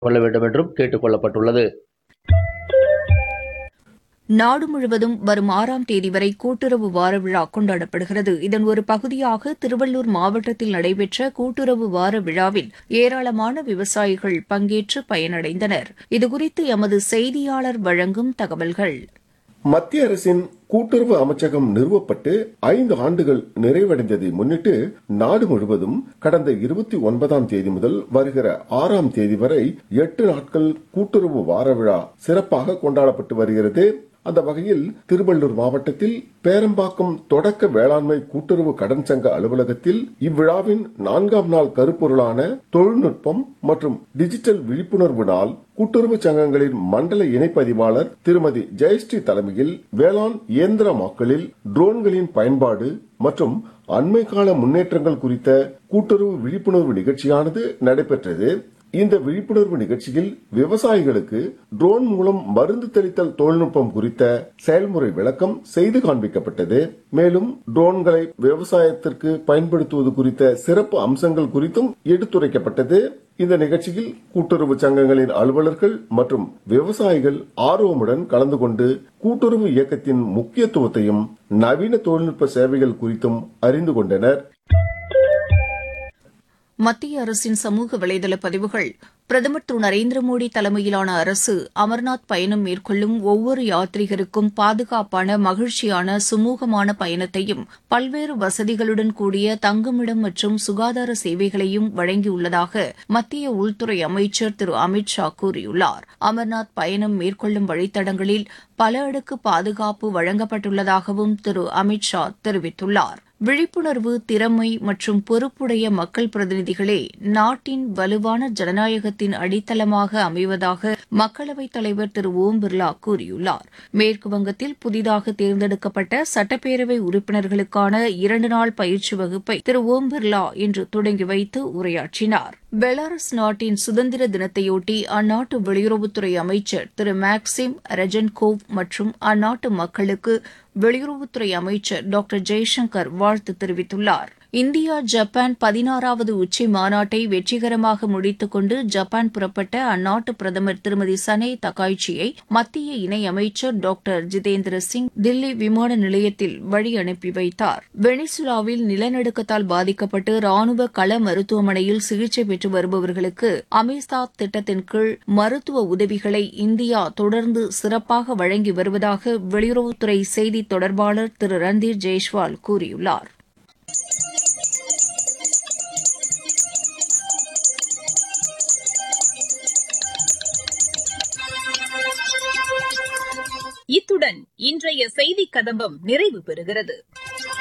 கொள்ள வேண்டும் என்றும் கேட்டுக் கொள்ளப்பட்டுள்ளது நாடு முழுவதும் வரும் ஆறாம் தேதி வரை கூட்டுறவு வார விழா கொண்டாடப்படுகிறது இதன் ஒரு பகுதியாக திருவள்ளூர் மாவட்டத்தில் நடைபெற்ற கூட்டுறவு வார விழாவில் ஏராளமான விவசாயிகள் பங்கேற்று பயனடைந்தனர் இதுகுறித்து எமது செய்தியாளர் வழங்கும் தகவல்கள் மத்திய அரசின் கூட்டுறவு அமைச்சகம் நிறுவப்பட்டு ஐந்து ஆண்டுகள் நிறைவடைந்ததை முன்னிட்டு நாடு முழுவதும் கடந்த இருபத்தி ஒன்பதாம் தேதி முதல் வருகிற ஆறாம் தேதி வரை எட்டு நாட்கள் கூட்டுறவு வார விழா சிறப்பாக கொண்டாடப்பட்டு வருகிறது அந்த வகையில் திருவள்ளூர் மாவட்டத்தில் பேரம்பாக்கம் தொடக்க வேளாண்மை கூட்டுறவு கடன் சங்க அலுவலகத்தில் இவ்விழாவின் நான்காம் நாள் கருப்பொருளான தொழில்நுட்பம் மற்றும் டிஜிட்டல் விழிப்புணர்வு நாள் கூட்டுறவு சங்கங்களின் மண்டல இணைப்பதிவாளர் திருமதி ஜெயஸ்ரீ தலைமையில் வேளாண் இயந்திரமாக்கலில் ட்ரோன்களின் பயன்பாடு மற்றும் அண்மை கால முன்னேற்றங்கள் குறித்த கூட்டுறவு விழிப்புணர்வு நிகழ்ச்சியானது நடைபெற்றது இந்த விழிப்புணர்வு நிகழ்ச்சியில் விவசாயிகளுக்கு ட்ரோன் மூலம் மருந்து தெளித்தல் தொழில்நுட்பம் குறித்த செயல்முறை விளக்கம் செய்து காண்பிக்கப்பட்டது மேலும் ட்ரோன்களை விவசாயத்திற்கு பயன்படுத்துவது குறித்த சிறப்பு அம்சங்கள் குறித்தும் எடுத்துரைக்கப்பட்டது இந்த நிகழ்ச்சியில் கூட்டுறவு சங்கங்களின் அலுவலர்கள் மற்றும் விவசாயிகள் ஆர்வமுடன் கலந்து கொண்டு கூட்டுறவு இயக்கத்தின் முக்கியத்துவத்தையும் நவீன தொழில்நுட்ப சேவைகள் குறித்தும் அறிந்து கொண்டனர் மத்திய அரசின் சமூக வலைதள பதிவுகள் பிரதமர் திரு நரேந்திர மோடி தலைமையிலான அரசு அமர்நாத் பயணம் மேற்கொள்ளும் ஒவ்வொரு யாத்ரீகருக்கும் பாதுகாப்பான மகிழ்ச்சியான சுமூகமான பயணத்தையும் பல்வேறு வசதிகளுடன் கூடிய தங்குமிடம் மற்றும் சுகாதார சேவைகளையும் வழங்கியுள்ளதாக மத்திய உள்துறை அமைச்சர் திரு அமித் ஷா கூறியுள்ளார் அமர்நாத் பயணம் மேற்கொள்ளும் வழித்தடங்களில் பல அடுக்கு பாதுகாப்பு வழங்கப்பட்டுள்ளதாகவும் திரு அமித் ஷா தெரிவித்துள்ளார் விழிப்புணர்வு திறமை மற்றும் பொறுப்புடைய மக்கள் பிரதிநிதிகளே நாட்டின் வலுவான ஜனநாயகத்தின் அடித்தளமாக அமைவதாக மக்களவைத் தலைவர் திரு ஓம் பிர்லா கூறியுள்ளார் மேற்குவங்கத்தில் புதிதாக தேர்ந்தெடுக்கப்பட்ட சட்டப்பேரவை உறுப்பினர்களுக்கான இரண்டு நாள் பயிற்சி வகுப்பை திரு ஓம் பிர்லா இன்று தொடங்கி வைத்து உரையாற்றினார் பெலாரஸ் நாட்டின் சுதந்திர தினத்தையொட்டி அந்நாட்டு வெளியுறவுத்துறை அமைச்சர் திரு மேக்சிம் ரெஜன்கோவ் மற்றும் அந்நாட்டு மக்களுக்கு வெளியுறவுத்துறை அமைச்சர் டாக்டர் ஜெய்சங்கர் வாழ்த்து தெரிவித்துள்ளார் இந்தியா ஜப்பான் பதினாறாவது உச்சி மாநாட்டை வெற்றிகரமாக முடித்துக் கொண்டு ஜப்பான் புறப்பட்ட அந்நாட்டு பிரதமர் திருமதி சனே தகாய்ச்சியை மத்திய இணையமைச்சர் டாக்டர் ஜிதேந்திர சிங் தில்லி விமான நிலையத்தில் வழி அனுப்பி வைத்தார் வெனிசுலாவில் நிலநடுக்கத்தால் பாதிக்கப்பட்டு ராணுவ கள மருத்துவமனையில் சிகிச்சை பெற்று வருபவர்களுக்கு அமிஸ்தாத் திட்டத்தின் கீழ் மருத்துவ உதவிகளை இந்தியா தொடர்ந்து சிறப்பாக வழங்கி வருவதாக வெளியுறவுத்துறை செய்தி தொடர்பாளர் திரு ரந்தீர் ஜெய்ஸ்வால் கூறியுள்ளார் இத்துடன் இன்றைய செய்திக் கதம்பம் நிறைவு பெறுகிறது